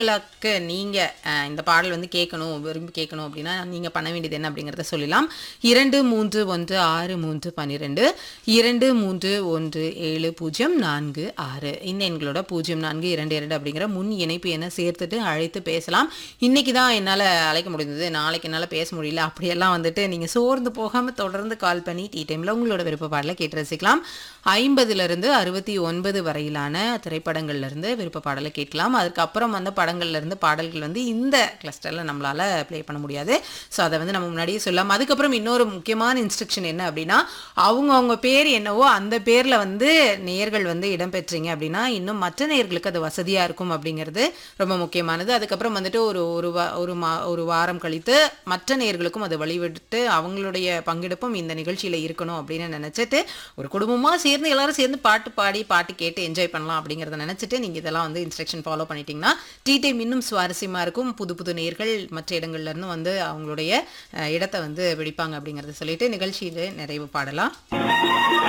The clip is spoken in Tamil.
உங்களுக்கு நீங்க அஹ், இந்த பாடல் வந்து கேட்கணும் விரும்பி கேட்கணும் அப்படின்னா நீங்க பண்ண வேண்டியது என்ன அப்படிங்கறத சொல்லலாம் இரண்டு மூன்று ஒன்று ஆறு மூன்று பன்னிரெண்டு இரண்டு மூன்று ஒன்று ஏழு பூஜ்ஜியம் நான்கு ஆறு இந்த எண்களோட பூஜ்ஜியம் நான்கு இரண்டு இரண்டு அப்படிங்கிற முன் இணைப்பு என சேர்த்துட்டு அழைத்து பேசலாம் இன்னைக்கு தான் என்னால் அழைக்க முடிந்தது நாளைக்கு என்னால் பேச முடியல அப்படியெல்லாம் வந்துட்டு நீங்கள் சோர்ந்து போகாமல் தொடர்ந்து கால் பண்ணி டீ டைமில் உங்களோட விருப்ப பாடலை கேட்டு ரசிக்கலாம் ஐம்பதுலேருந்து அறுபத்தி ஒன்பது வரையிலான திரைப்படங்கள்ல இருந்து விருப்ப பாடலை கேட்கலாம் அதுக்கப்புறம் வந்த படங்கள்ல இருந்து பாடல்கள் வந்து இந்த கிளஸ்டரில் நம்மளால ப்ளே பண்ண முடியாது ஸோ அதை வந்து நம்ம முன்னாடியே சொல்லலாம் அதுக்கப்புறம் இன்னொரு முக்கியமான இன்ஸ்ட்ரக்ஷன் என்ன அப்படின்னா அவங்க அவங்க பேர் என்னவோ அந்த பேரில் வந்து நேர்கள் வந்து இடம்பெற்றீங்க அப்படின்னா இன்னும் மற்ற நேர்களுக்கு அது வசதியாக இருக்கும் அப்படிங்கிறது ரொம்ப முக்கியமானது அதுக்கப்புறம் வந்துட்டு ஒரு ஒரு வா ஒரு மா ஒரு வாரம் கழித்து மற்ற நேர்களுக்கும் அது வழிவிட்டு அவங்களுடைய பங்கெடுப்பும் இந்த நிகழ்ச்சியில் இருக்கணும் அப்படின்னு நினச்சிட்டு ஒரு குடும்பமாக சேர்ந்து எல்லாரும் சேர்ந்து பாட்டு பாடி பாட்டு கேட்டு என்ஜாய் பண்ணலாம் அப்படிங்கிறத நினச்சிட்டு நீங்கள் இதெல்லாம் வந்து இன்ஸ்ட்ரக்ஷன் ஃபாலோ பண்ணிட்டீங்கன்னா டீ டைம் இன்னும் சுவாரஸ்யமாக இருக்கும் புது புது நேர்கள் மற்ற இடங்கள்ல இருந்து வந்து அவங்களுடைய அஹ், இடத்தை வந்து பிடிப்பாங்க அப்படிங்கிறத சொல்லிட்டு நிகழ்ச்சியில் நிறைவு பாடலாம்